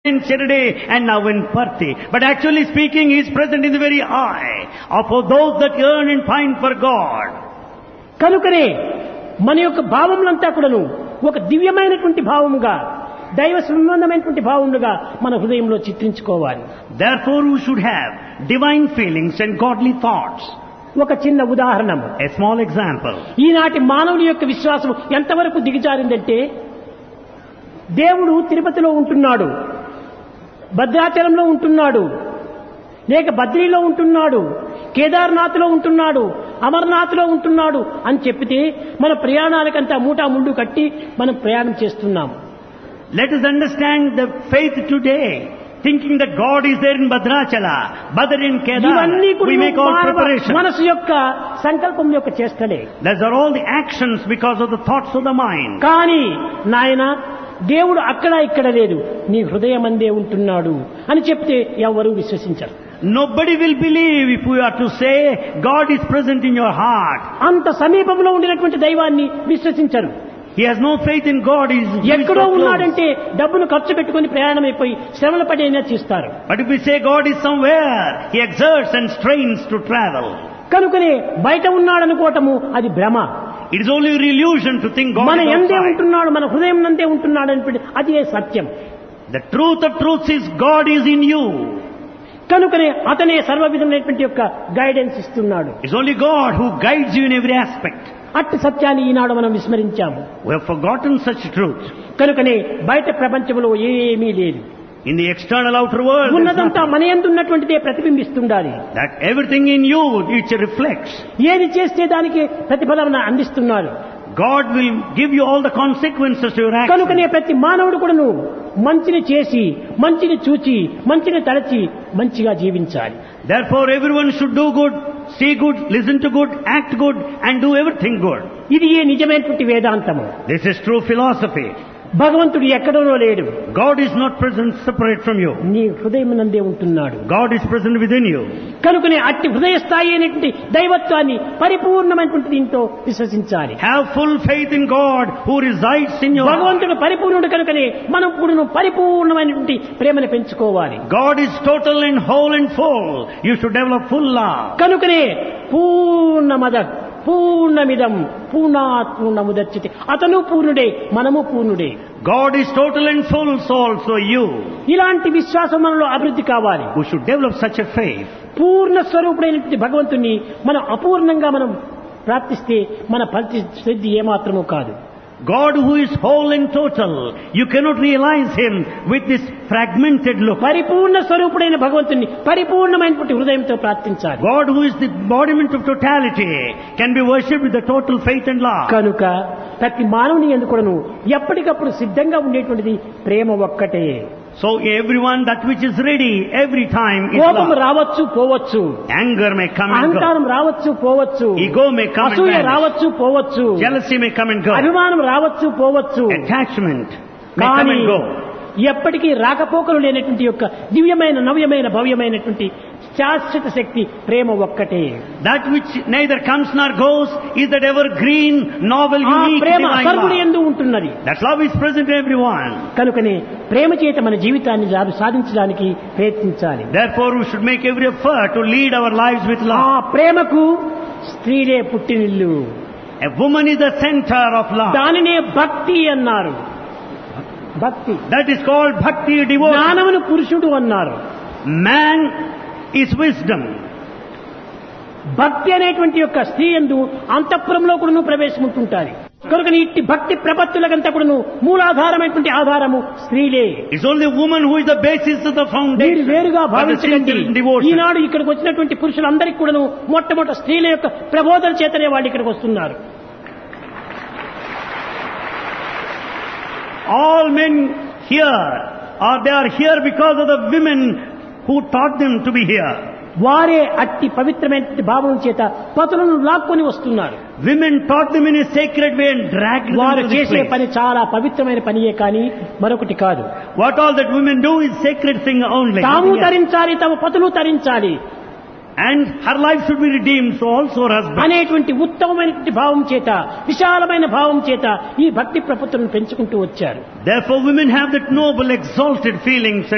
in Shirdi and now in Parthi. But actually speaking, He is present in the very eye of those that yearn and pine for God. కనుకనే మన యొక్క భావములంతా కూడాను ఒక దివ్యమైనటువంటి భావముగా దైవ సంబంధమైనటువంటి భావములుగా మన హృదయంలో చిత్రించుకోవాలి Therefore we should have divine feelings and godly thoughts. ఒక చిన్న ఉదాహరణము A small example. ఈనాటి మానవుని యొక్క విశ్వాసం ఎంతవరకు దిగజారిందంటే దేవుడు తిరుపతిలో ఉంటున్నాడు భద్రాచలంలో ఉంటున్నాడు లేక బద్రీలో ఉంటున్నాడు కేదార్నాథ్లో ఉంటున్నాడు అమర్నాథ్లో ఉంటున్నాడు అని చెప్పితే మన ప్రయాణాలకంతా మూటా ముండు కట్టి మనం ప్రయాణం చేస్తున్నాం Let us understand the faith today, thinking that God is there in Bhadrachala, Badr in Kedar. ఇవన్నీ కూడా We make all మానవ preparations. మనసు యొక్క సంకల్పం యొక్క చేష్టలే Those are all the actions because of the thoughts of the mind. కానీ నాయన దేవుడు అక్కడ ఇక్కడ లేదు నీ హృదయం అందే ఉంటున్నాడు అని చెప్తే ఎవరూ విశ్వసించరు Nobody will believe if we are to say God is present in your heart. అంత సమీపంలో ఉండినటువంటి దైవాన్ని విశ్వసించరు He has no faith in God. He is, he is ఎక్కడో so close. ఉన్నాడంటే డబ్బును ఖర్చు పెట్టుకుని ప్రయాణం అయిపోయి శ్రమల పడైనా చేస్తారు But if we say God is somewhere, He exerts and strains to travel. కనుకనే బయట ఉన్నాడనుకోవటము అది భ్రమ It is only an illusion to think God మన is ఎందే outside. ఉంటున్నాడు మన హృదయం నందే ఉంటున్నాడు అని అదే సత్యం The truth of truths is God is in you. కనుకనే అతనే సర్వ విధమైనటువంటి యొక్క గైడెన్స్ ఇస్తున్నాడు It's only God who guides you in every aspect. అట్టి సత్యాన్ని ఈనాడు మనం విస్మరించాము We have forgotten such truth. కనుకనే బయట ప్రపంచంలో ఏమీ లేదు In the external outer world, there's ఉన్నదంతా nothing. మన ఎందున్నటువంటిదే ప్రతిబింబిస్తుండాలి that everything in you which reflects. ఏది చేస్తే దానికి ప్రతిఫలం అందిస్తున్నారు God will give you all the consequences to your actions. కనుకనే ప్రతి మానవుడు కూడాను మంచిని చేసి మంచిని చూచి మంచిని తలచి మంచిగా జీవించాలి Therefore, everyone should do good, see good, listen to good, act good, and do everything good. ఇది ఏ నిజమైనటువంటి వేదాంతము This is true philosophy. భగవంతుడు ఎక్కడనో లేడు God is not present separate from you. నీ హృదయం నందే ఉంటున్నాడు God is present within you. కనుకనే అట్టి హృదయ స్థాయి అయినటువంటి దైవత్వాన్ని పరిపూర్ణమైనటువంటి దీంతో విశ్వసించాలి Have full faith in God who resides in your heart. భగవంతుడు పరిపూర్ణుడు కనుకనే మనం కూడా పరిపూర్ణమైనటువంటి ప్రేమను పెంచుకోవాలి God is total and whole and full. You should develop full love. కనుకనే పూర్ణమద పూర్ణమిదం పూర్ణాత్ పూర్ణముదచ్చితే అతను పూర్ణుడే మనము పూర్ణుడే God is total and full, so also you. ఇలాంటి విశ్వాసం మనలో అభివృద్ధి కావాలి We should develop such a faith. పూర్ణ స్వరూపుడైనటువంటి భగవంతుని మనం అపూర్ణంగా మనం ప్రార్థిస్తే మన ఫలిత సిద్ధి ఏమాత్రము కాదు God who is whole and total, you cannot realize Him with this fragmented look. పరిపూర్ణ స్వరూపుడైన భగవంతుని పరిపూర్ణమైనటువంటి హృదయంతో ప్రార్థించాలి God who is the embodiment of totality can be worshipped with the total faith and love. కనుక ప్రతి మానవుని ఎందుకును ఎప్పటికప్పుడు సిద్ధంగా ఉండేటువంటిది ప్రేమ ఒక్కటే So everyone that which is ready every time is కోపం love. రావచ్చు పోవచ్చు Anger may come and go. అహంకారం రావచ్చు పోవచ్చు Ego may come and అసూయ vanish. రావచ్చు పోవచ్చు Jealousy may come and go. అభిమానం రావచ్చు పోవచ్చు Attachment may come కానీ and go. ఎప్పటికీ రాకపోకలు లేనటువంటి యొక్క దివ్యమైన నవ్యమైన భవ్యమైనటువంటి శాశ్వత శక్తి ప్రేమ ఒక్కటే That which neither comes nor goes is that evergreen, novel, ఆ unique, ప్రేమ divine సర్వుడు love. ఎందు ఉంటున్నది That love is present in everyone. కనుకనే ప్రేమ చేత మన జీవితాన్ని జా- సాధించడానికి ప్రయత్నించాలి Therefore, we should make every effort to lead our lives with ఆ love. ప్రేమకు స్త్రీలే పుట్టినిల్లు A woman is the center of love. దానినే భక్తి అన్నారు భక్తి That is called bhakti devotion. జ్ఞానమును పురుషుడు అన్నారు Man is wisdom. భక్తి అనేటువంటి యొక్క స్త్రీ ఎందు అంతఃపురంలో కూడా ప్రవేశం ఉంటుంటారు కనుక ఇట్టి భక్తి ప్రపత్తులకంతా కూడా మూలాధారమైనటువంటి ఆధారము స్త్రీలే It's only woman who is the basis of the మీరు foundation. వేరుగా for the భావించకండి sincere devotion. ఈనాడు ఇక్కడికి వచ్చినటువంటి పురుషులందరికీ కూడాను మొట్టమొదటి స్త్రీల యొక్క ప్రబోధన చేతనే వాళ్ళు ఇక్కడికి వస్తున్నారు All men here are they are here because of the women who taught them to be here. వారే అట్టి పవిత్రమైన భావం చేత పతులను లాక్కొని వస్తున్నారు Women taught them in a sacred way and dragged them వారు to this చేసే place. పని చాలా పవిత్రమైన పనియే కానీ మరొకటి కాదు What all that women do is sacred thing only. తాము nothing else. తరించాలి తమ పతులు తరించాలి And her life should be redeemed, so also her husband. అనేటువంటి ఉత్తమమైనటువంటి భావం చేత విశాలమైన భావం చేత ఈ భక్తి ప్రపత్తులను పెంచుకుంటూ వచ్చారు Therefore women have that noble, exalted feelings